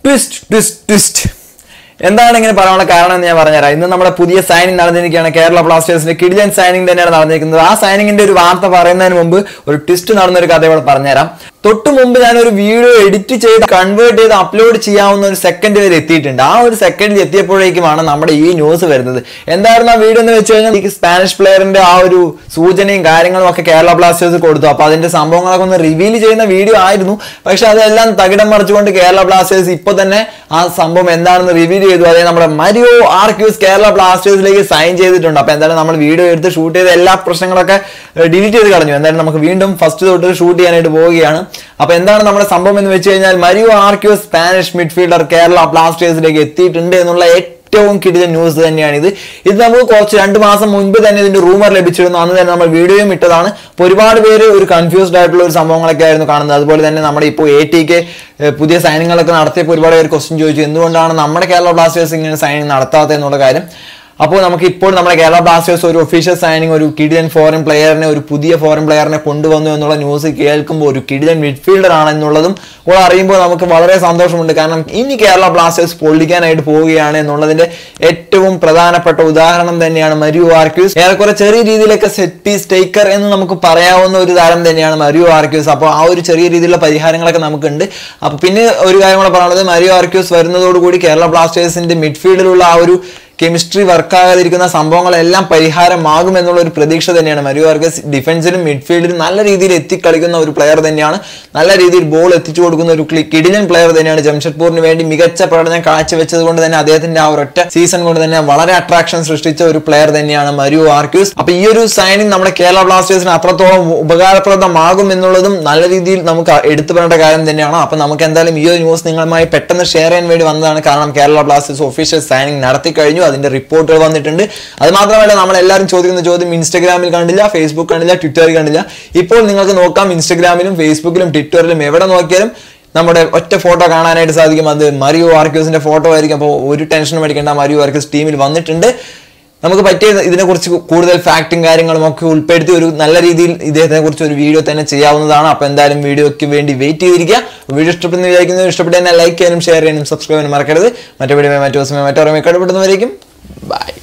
twist twist twist എന്താണ് ഇങ്ങനെ പറയാനുള്ള കാരണം എന്ന് ഞാൻ പറഞ്ഞുതരാം ഇന്ന് നമ്മുടെ പുതിയ സൈനിങ് നടന്നിരിക്കുകയാണ് കേരള ബ്ലാസ്റ്റേഴ്സിന്റെ കിഡിലൻ സൈനിങ് തന്നെയാണ് നടന്നിരിക്കുന്നത് ആ സൈനിങ്ങിന്റെ ഒരു വാർത്ത പറയുന്നതിന് മുമ്പ് ഒരു ട്വിസ്റ്റ് നടന്ന ഒരു കഥ ഇവിടെ പറഞ്ഞുതരാം തൊട്ട് മുമ്പ് ഞാൻ ഒരു വീഡിയോ എഡിറ്റ് ചെയ്ത് കൺവേർട്ട് ചെയ്ത് അപ്ലോഡ് ചെയ്യാവുന്ന ഒരു സെക്കൻഡ് വരെ എത്തിയിട്ടുണ്ട് ആ ഒരു സെക്കൻഡിൽ എത്തിയപ്പോഴേക്കുമാണ് നമ്മുടെ ഈ ന്യൂസ് വരുന്നത് എന്തായിരുന്നു ആ വീഡിയോ എന്ന് വെച്ച് കഴിഞ്ഞാൽ ഈ സ്പാനിഷ് പ്ലെയറിന്റെ ആ ഒരു സൂചനയും കാര്യങ്ങളും ഒക്കെ കേരള ബ്ലാസ്റ്റേഴ്സ് കൊടുത്തു അപ്പൊ അതിന്റെ സംഭവങ്ങളൊക്കെ ഒന്ന് റിവീൽ ചെയ്യുന്ന വീഡിയോ ആയിരുന്നു പക്ഷെ അതെല്ലാം തകിടം മറിച്ചുകൊണ്ട് കേരള ബ്ലാസ്റ്റേഴ്സ് ഇപ്പൊ തന്നെ ആ സംഭവം എന്താണെന്ന് റിവീൽ ചെയ്തു അതായത് നമ്മുടെ മരിയോ ആർക്യൂസ് കേരള ബ്ലാസ്റ്റേഴ്സിലേക്ക് സൈൻ ചെയ്തിട്ടുണ്ട് അപ്പൊ എന്തായാലും നമ്മൾ വീഡിയോ എടുത്ത് ഷൂട്ട് ചെയ്ത എല്ലാ പ്രശ്നങ്ങളൊക്കെ ഡിലീറ്റ് ചെയ്ത് കളഞ്ഞു എന്തായാലും നമുക്ക് വീണ്ടും ഫസ്റ്റ് തൊട്ട് ഷൂട്ട് ചെയ്യാനായിട്ട് പോവുകയാണ് അപ്പൊ എന്താണ് നമ്മുടെ സംഭവം എന്ന് വെച്ച് കഴിഞ്ഞാൽ Mario Arques Spanish midfielder Kerala ബ്ലാസ്റ്റേഴ്സിലേക്ക് എത്തിയിട്ടുണ്ട് എന്നുള്ള ഏറ്റവും കിടിലൻ ന്യൂസ് തന്നെയാണ് ഇത് ഇത് നമുക്ക് കുറച്ച് രണ്ട് മാസം മുൻപ് തന്നെ ഇതിന്റെ റൂമർ ലഭിച്ചിരുന്നു അന്ന് തന്നെ നമ്മൾ വീഡിയോയും ഇട്ടതാണ് അപ്പോൾ ഒരുപാട് പേര് ഒരു കൺഫ്യൂസ്ഡ് ആയിട്ടുള്ള ഒരു സംഭവങ്ങളൊക്കെ ആയിരുന്നു കാണുന്നത് അതുപോലെ തന്നെ നമ്മുടെ ഇപ്പോൾ എ ടിക്ക് പുതിയ സൈനിങ്ങളൊക്കെ നടത്തിയപ്പോൾ ഒരുപാട് പേര് ക്വസ്റ്റ്യൻ ചോദിച്ചു എന്തുകൊണ്ടാണ് നമ്മുടെ കേരള ബ്ലാസ്റ്റേഴ്സ് ഇങ്ങനെ സൈനിങ് നടത്താത്തത് എന്നുള്ള കാര്യം അപ്പോൾ നമുക്ക് ഇപ്പോൾ നമ്മുടെ കേരള ബ്ലാസ്റ്റേഴ്സ് ഒരു ഒഫീഷ്യൽ സൈനിങ് ഒരു കിഡിലൻ ഫോറിൻ പ്ലെയറിനെ ഒരു പുതിയ ഫോറിൻ പ്ലെയറിനെ കൊണ്ടുവന്നു എന്നുള്ള ന്യൂസ് കേൾക്കുമ്പോൾ ഒരു കിഡിലൻ മിഡ്ഫീൽഡർ ആണെന്നുള്ളതും കൂടെ അറിയുമ്പോൾ നമുക്ക് വളരെ സന്തോഷമുണ്ട് കാരണം ഇനി കേരള ബ്ലാസ്റ്റേഴ്സ് പൊള്ളിക്കാനായിട്ട് പോവുകയാണ് എന്നുള്ളതിന്റെ ഏറ്റവും പ്രധാനപ്പെട്ട ഉദാഹരണം തന്നെയാണ് മരിയു ആർക്യൂസ് ഏറെക്കുറെ ചെറിയ രീതിയിലൊക്കെ സെറ്റ് പീസ് ടേക്കർ എന്ന് നമുക്ക് പറയാവുന്ന ഒരു താരം തന്നെയാണ് മരിയു ആർക്യൂസ് അപ്പോൾ ആ ഒരു ചെറിയ രീതിയിലുള്ള പരിഹാരങ്ങളൊക്കെ നമുക്കുണ്ട് അപ്പോൾ പിന്നെ ഒരു കാര്യം കൂടെ പറയാനുള്ളത് മരിയു ആർക്യൂസ് വരുന്നതോടുകൂടി കേരള ബ്ലാസ്റ്റേഴ്സിന്റെ മിഡ്ഫീൽഡിലുള്ള ആ ഒരു കെമിസ്ട്രി വർക്കാകാതിരിക്കുന്ന സംഭവങ്ങളെല്ലാം പരിഹാരമാകും എന്നുള്ള ഒരു പ്രതീക്ഷ തന്നെയാണ് മരിയോ വർഗസ് ഡിഫൻസിലും മിഡ്ഫീൽഡിലും നല്ല രീതിയിൽ എത്തിക്കളിക്കുന്ന ഒരു പ്ലെയർ തന്നെയാണ് നല്ല രീതിയിൽ ബോൾ എത്തിച്ചു കൊടുക്കുന്ന ഒരു കിടിലൻ പ്ലെയർ തന്നെയാണ് ജംഷഡ്പൂരിന് വേണ്ടി മികച്ച പ്രകടനം കാഴ്ചവെച്ചത് കൊണ്ട് തന്നെ അദ്ദേഹത്തിന്റെ ആ ഒരൊറ്റ സീസൺ കൊണ്ട് തന്നെ വളരെ അട്രാക്ഷൻ സൃഷ്ടിച്ച ഒരു പ്ലെയർ തന്നെയാണ് മരിയോ ആർക്യൂസ് അപ്പൊ ഈ ഒരു സൈനിങ് നമ്മുടെ കേരള ബ്ലാസ്റ്റേഴ്സിന് അത്രത്തോളം ഉപകാരപ്രദമാകും എന്നുള്ളതും നല്ല രീതിയിൽ നമുക്ക് എടുത്തു പറയേണ്ട കാര്യം തന്നെയാണ് അപ്പൊ നമുക്ക് എന്തായാലും ഈ ഒരു ന്യൂസ് നിങ്ങളുമായി പെട്ടെന്ന് ഷെയർ ചെയ്യാൻ വേണ്ടി വന്നതാണ് കാരണം കേരള ബ്ലാസ്റ്റേഴ്സ് ഒഫീഷ്യൽ സൈനിങ് നടത്തി കഴിഞ്ഞു അതിന്റെ റിപ്പോർട്ടുകൾ വന്നിട്ടുണ്ട് അത് മാത്രമല്ല നമ്മൾ എല്ലാവരും ചോദിക്കുന്ന ചോദ്യം ഇൻസ്റ്റഗ്രാമിൽ കണ്ടില്ല ഫേസ്ബുക്ക് കണ്ടില്ല ട്വിറ്ററിൽ കണ്ടില്ല ഇപ്പോൾ നിങ്ങൾക്ക് നോക്കാം ഇൻസ്റ്റഗ്രാമിലും ഫേസ്ബുക്കിലും ട്വിറ്ററിലും എവിടെ നോക്കിയാലും നമ്മുടെ ഒറ്റ ഫോട്ടോ കാണാനായിട്ട് സാധിക്കും അത് മരിയോ ആർക്യൂസിന്റെ ഫോട്ടോ ആയിരിക്കും അപ്പോൾ ഒരു ടെൻഷനും അടിക്കേണ്ട മരിയോ ആർക്യൂസ് ടീമിൽ വന്നിട്ടുണ്ട് നമുക്ക് പറ്റിയ ഇതിനെക്കുറിച്ച് കൂടുതൽ ഫാക്റ്റും കാര്യങ്ങളും ഒക്കെ ഉൾപ്പെടുത്തി ഒരു നല്ല രീതിയിൽ ഇദ്ദേഹത്തെ കുറിച്ച് ഒരു വീഡിയോ തന്നെ ചെയ്യാവുന്നതാണ് അപ്പോൾ എന്തായാലും വീഡിയോയ്ക്ക് വേണ്ടി വെയിറ്റ് ചെയ്തിരിക്കുക വീഡിയോ ഇഷ്ടപ്പെടുന്ന വിചാരിക്കുന്നത് ഇഷ്ടപ്പെട്ട തന്നെ ലൈക്ക് ചെയ്യാനും ഷെയർ ചെയ്യാനും സബ്സ്ക്രൈബ് ചെയ്യാനും മറക്കരുത് മറ്റു വീഡിയോ മറ്റു ദിവസമേ മറ്റോ കടപ്പെടുന്നവരേക്കും ബൈ